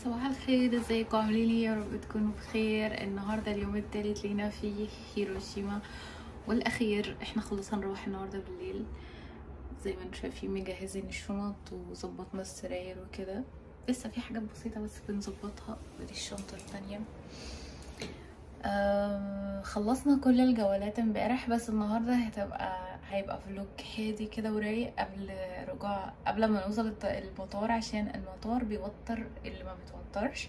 صباح الخير ازيكم عاملين ايه يا رب تكونوا بخير النهارده اليوم التالت لينا في هيروشيما والاخير احنا خلاص هنروح النهارده بالليل زي ما انتم شايفين مجهزين الشنط وظبطنا السراير وكده لسه في حاجات بسيطه بس بنظبطها ودي الشنطه التانية آه خلصنا كل الجولات امبارح بس النهارده هتبقى هيبقى فلوج هادي كده ورايق قبل رجوع قبل ما نوصل الط- المطار عشان المطار بيوتر اللي ما بتوترش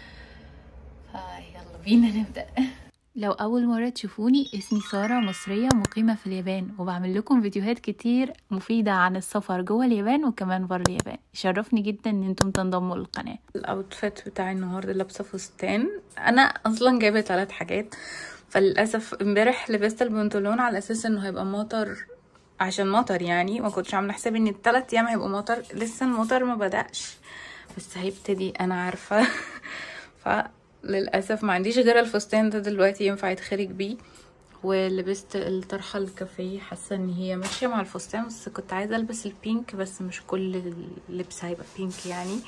فيلا بينا نبدأ لو أول مرة تشوفوني اسمي سارة مصرية مقيمة في اليابان وبعمل لكم فيديوهات كتير مفيدة عن السفر جوه اليابان وكمان بره اليابان يشرفني جدا ان انتم تنضموا للقناة الاوتفيت بتاعي النهاردة لابسة فستان انا اصلا جايبة ثلاث حاجات فللأسف امبارح لبست البنطلون على اساس انه هيبقى مطر عشان مطر يعني ما كنتش عامله حسابي ان الثلاث ايام هيبقوا مطر لسه المطر ما بدأش بس هيبتدي انا عارفه فللاسف ما عنديش غير الفستان ده دلوقتي ينفع يتخرج بيه ولبست الطرحه الكافيه حاسه ان هي ماشيه مع الفستان بس كنت عايزه البس البينك بس مش كل اللبس هيبقى بينك يعني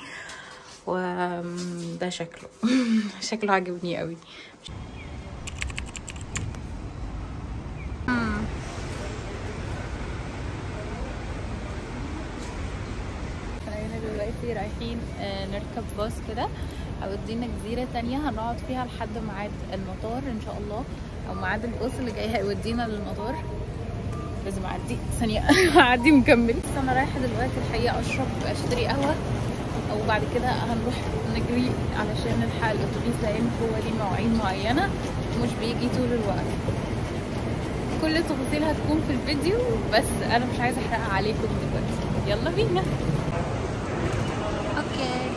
وده شكله شكله عجبني قوي احنا دلوقتي رايحين آه، نركب باص كده هيودينا جزيرة تانية هنقعد فيها لحد ميعاد المطار ان شاء الله او ميعاد الباص اللي جاي هيودينا للمطار لازم اعدي ثانية اعدي مكمل بس انا رايحة دلوقتي الحقيقة اشرب اشتري قهوة او بعد كده هنروح نجري علشان نلحق الاتوبيس لان هو ليه مواعيد معينة مش بيجي طول الوقت كل التفاصيل هتكون في الفيديو بس انا مش عايزة احرقها عليكم دلوقتي يلا بينا اوكي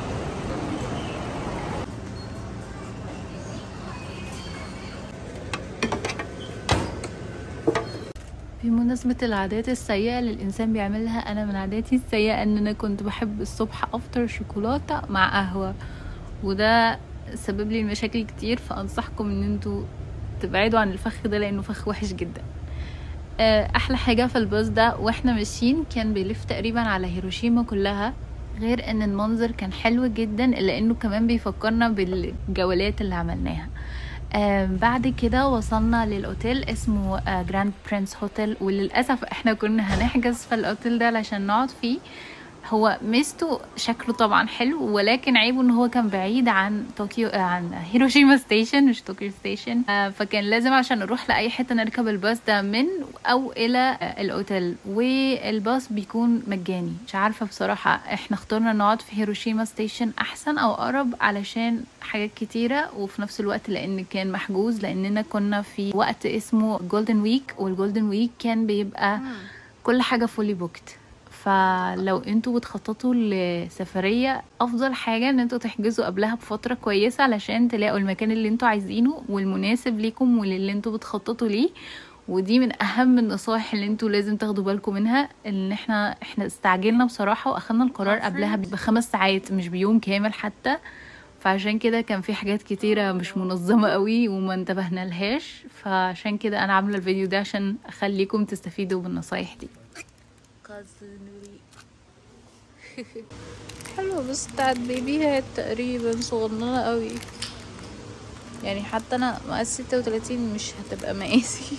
بمناسبة العادات السيئة اللي الإنسان بيعملها أنا من عاداتي السيئة إن أنا كنت بحب الصبح أفطر شوكولاتة مع قهوة وده سبب لي مشاكل كتير فأنصحكم إن انتوا تبعدوا عن الفخ ده لأنه فخ وحش جدا آه، أحلى حاجة في الباص ده وإحنا ماشيين كان بيلف تقريبا على هيروشيما كلها غير ان المنظر كان حلو جدا الا انه كمان بيفكرنا بالجولات اللي عملناها آه بعد كده وصلنا للاوتيل اسمه آه جراند برنس هوتيل وللاسف احنا كنا هنحجز في الاوتيل ده علشان نقعد فيه هو ميزته شكله طبعا حلو ولكن عيبه ان هو كان بعيد عن طوكيو آه، عن هيروشيما ستيشن مش طوكيو ستيشن آه، فكان لازم عشان نروح لاي حته نركب الباص ده من او الى آه، الاوتيل والباص بيكون مجاني مش عارفه بصراحه احنا اخترنا نقعد في هيروشيما ستيشن احسن او اقرب علشان حاجات كتيره وفي نفس الوقت لان كان محجوز لاننا كنا في وقت اسمه جولدن ويك والجولدن ويك كان بيبقى كل حاجه فولي بوكت فلو انتوا بتخططوا لسفرية افضل حاجة ان انتوا تحجزوا قبلها بفترة كويسة علشان تلاقوا المكان اللي انتوا عايزينه والمناسب ليكم وللي انتوا بتخططوا ليه ودي من اهم النصائح اللي انتوا لازم تاخدوا بالكم منها ان احنا احنا استعجلنا بصراحة واخدنا القرار قبلها بخمس ساعات مش بيوم كامل حتى فعشان كده كان في حاجات كتيرة مش منظمة قوي وما انتبهنا لهاش فعشان كده انا عاملة الفيديو ده عشان اخليكم تستفيدوا بالنصايح دي كازونوري حلوة بس بتاعت بيبي هات تقريبا صغننة قوي يعني حتى انا مقاس ستة وتلاتين مش هتبقى مقاسي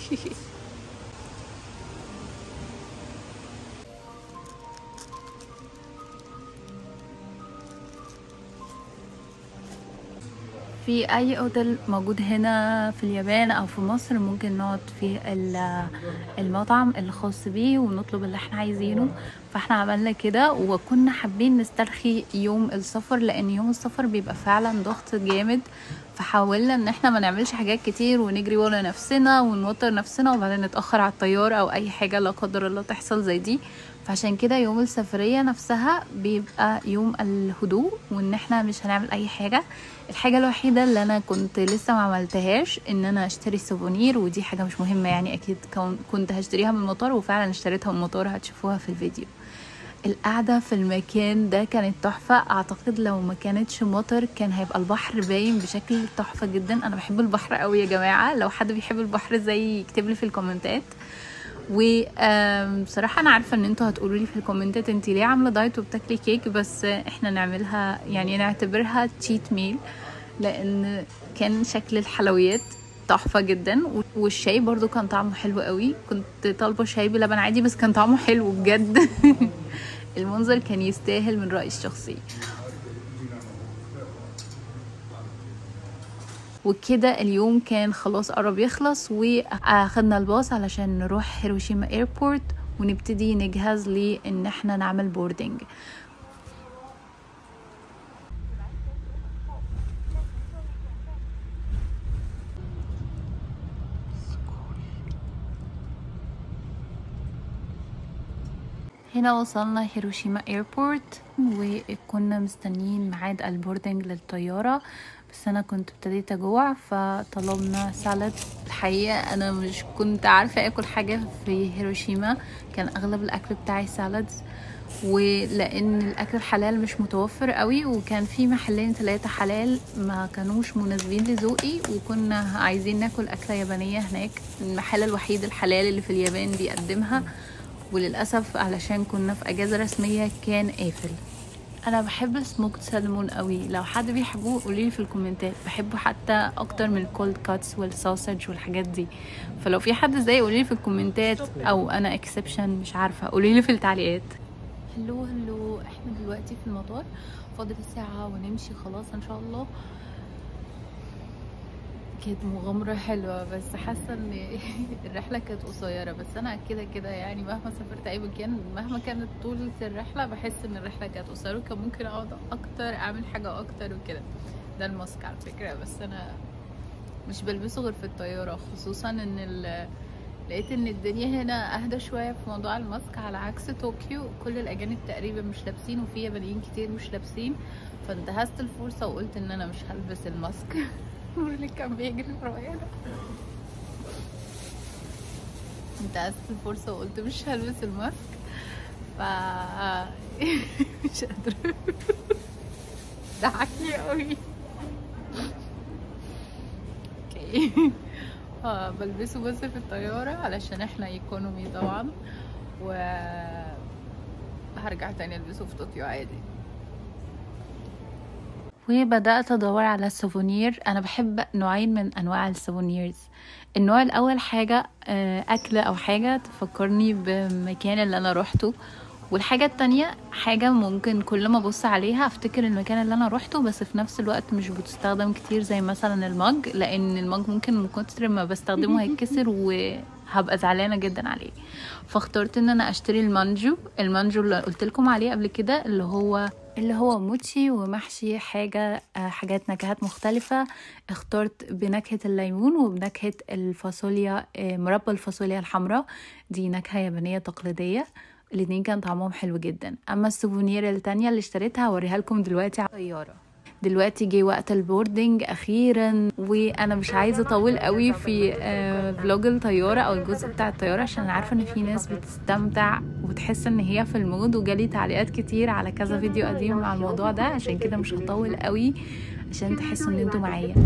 في اي اوتيل موجود هنا في اليابان او في مصر ممكن نقعد في ال- المطعم الخاص بيه ونطلب اللي احنا عايزينه فاحنا عملنا كده وكنا حابين نسترخي يوم السفر لان يوم السفر بيبقى فعلا ضغط جامد فحاولنا ان احنا ما نعملش حاجات كتير ونجري ورا نفسنا ونوتر نفسنا وبعدين نتاخر على الطياره او اي حاجه لا قدر الله تحصل زي دي فعشان كده يوم السفريه نفسها بيبقى يوم الهدوء وان احنا مش هنعمل اي حاجه الحاجه الوحيده اللي انا كنت لسه ما عملتهاش ان انا اشتري سوفونير ودي حاجه مش مهمه يعني اكيد كون- كنت هشتريها من المطار وفعلا اشتريتها من المطار هتشوفوها في الفيديو القعدة في المكان ده كانت تحفة اعتقد لو ما كانتش مطر كان هيبقى البحر باين بشكل تحفة جدا انا بحب البحر قوي يا جماعة لو حد بيحب البحر زي يكتب لي في الكومنتات وبصراحة أنا عارفة إن انتوا هتقولوا لي في الكومنتات انت ليه عاملة دايت وبتاكلي كيك بس احنا نعملها يعني نعتبرها تشيت ميل لأن كان شكل الحلويات تحفة جدا والشاي برضو كان طعمه حلو قوي كنت طالبة شاي بلبن عادي بس كان طعمه حلو بجد المنظر كان يستاهل من رأيي الشخصي وكده اليوم كان خلاص قرب يخلص واخدنا الباص علشان نروح هيروشيما ايربورت ونبتدي نجهز لان احنا نعمل بوردنج هنا وصلنا هيروشيما ايربورت وكنا مستنيين ميعاد البوردنج للطيارة بس انا كنت ابتديت اجوع فطلبنا سالاد الحقيقة انا مش كنت عارفة اكل حاجة في هيروشيما كان اغلب الاكل بتاعي سالادز ولان الاكل الحلال مش متوفر قوي وكان في محلين ثلاثة حلال ما كانوش مناسبين لذوقي وكنا عايزين ناكل اكلة يابانية هناك المحل الوحيد الحلال اللي في اليابان بيقدمها وللأسف علشان كنا في أجازة رسمية كان قافل أنا بحب السموكت سالمون قوي لو حد بيحبوه قوليلي في الكومنتات بحبه حتى أكتر من الكولد كاتس والسوسج والحاجات دي فلو في حد زي قوليلي في الكومنتات أو أنا اكسبشن مش عارفة قوليلي في التعليقات هلو هلو احنا دلوقتي في المطار فاضل ساعة ونمشي خلاص ان شاء الله كانت مغامرة حلوة بس حاسة ان الرحلة كانت قصيرة بس انا كده كده يعني مهما سافرت اي مكان مهما كانت طولة الرحلة بحس ان الرحلة كانت قصيرة وكان ممكن اقعد اكتر اعمل حاجة اكتر وكده ده الماسك على فكرة بس انا مش بلبسه غير في الطيارة خصوصا ان ال لقيت ان الدنيا هنا اهدى شوية في موضوع الماسك على عكس طوكيو كل الاجانب تقريبا مش لابسين وفي يابانيين كتير مش لابسين فانتهزت الفرصة وقلت ان انا مش هلبس الماسك اللي كان بيجري ورايا ده انتهزت الفرصة وقلت مش هلبس الماسك ف مش قادرة ضحكني قوي اوكي بلبسه بس في الطيارة علشان احنا ايكونومي طبعا و هرجع تاني البسه في طوكيو عادي وبدأت أدور على السوفونير أنا بحب نوعين من أنواع السوفونيرز النوع الأول حاجة أكل أو حاجة تفكرني بمكان اللي أنا روحته والحاجة التانية حاجة ممكن كل ما أبص عليها أفتكر المكان اللي أنا روحته بس في نفس الوقت مش بتستخدم كتير زي مثلا المج لأن المج ممكن من كتر ما بستخدمه هيتكسر وهبقى زعلانة جدا عليه فاخترت ان انا اشتري المانجو المانجو اللي قلت لكم عليه قبل كده اللي هو اللي هو موتشي ومحشي حاجة حاجات نكهات مختلفة اخترت بنكهة الليمون وبنكهة الفاصوليا مربى الفاصوليا الحمراء دي نكهة يابانية تقليدية الاتنين كان طعمهم حلو جدا اما السوفونير التانية اللي اشتريتها هوريها لكم دلوقتي على الطيارة دلوقتي جه وقت البوردنج اخيرا وانا مش عايزه اطول قوي في فلوج الطياره او الجزء بتاع الطياره عشان عارفه ان في ناس بتستمتع وتحس ان هي في المود وجالي تعليقات كتير على كذا فيديو قديم على الموضوع ده عشان كده مش هطول قوي عشان تحسوا ان انتوا معايا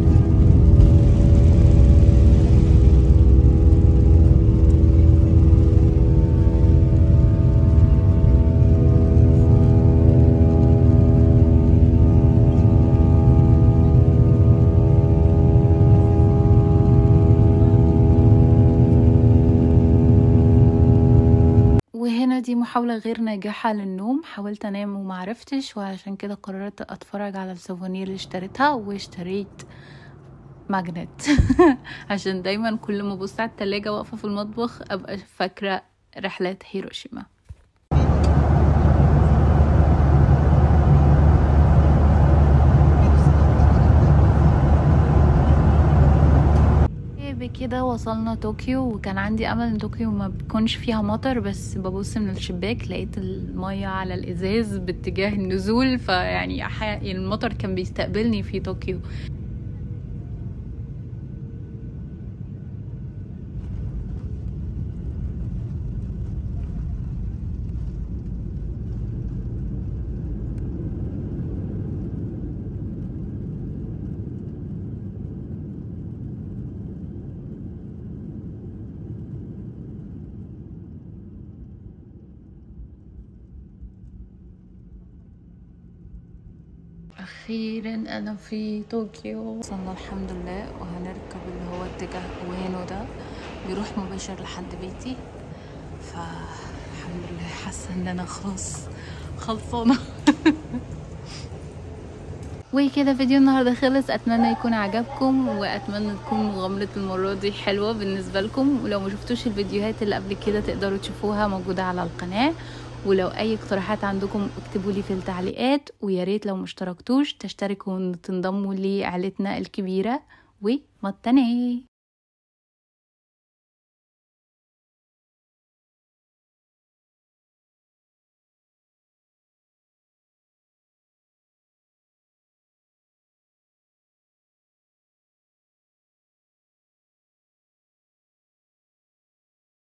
دي محاولة غير ناجحة للنوم حاولت انام ومعرفتش وعشان كده قررت اتفرج على السوفونير اللي اشتريتها واشتريت ماجنت عشان دايما كل ما ابص على التلاجة واقفة في المطبخ ابقى فاكرة رحلات هيروشيما بكده وصلنا طوكيو وكان عندي امل ان طوكيو ما بيكونش فيها مطر بس ببص من الشباك لقيت المية على الازاز باتجاه النزول فيعني المطر كان بيستقبلني في طوكيو اخيرا انا في طوكيو وصلنا الحمد لله وهنركب اللي هو اتجاه اوينو ده بيروح مباشر لحد بيتي فالحمد لله حاسه ان انا خلاص خلصانه وكده فيديو النهارده خلص اتمنى يكون عجبكم واتمنى تكون مغامره المره دي حلوه بالنسبه لكم ولو ما شفتوش الفيديوهات اللي قبل كده تقدروا تشوفوها موجوده على القناه ولو اي اقتراحات عندكم اكتبوا لي في التعليقات ويا ريت لو مشتركتوش تشتركوا وتنضموا لعائلتنا الكبيره ومتنيه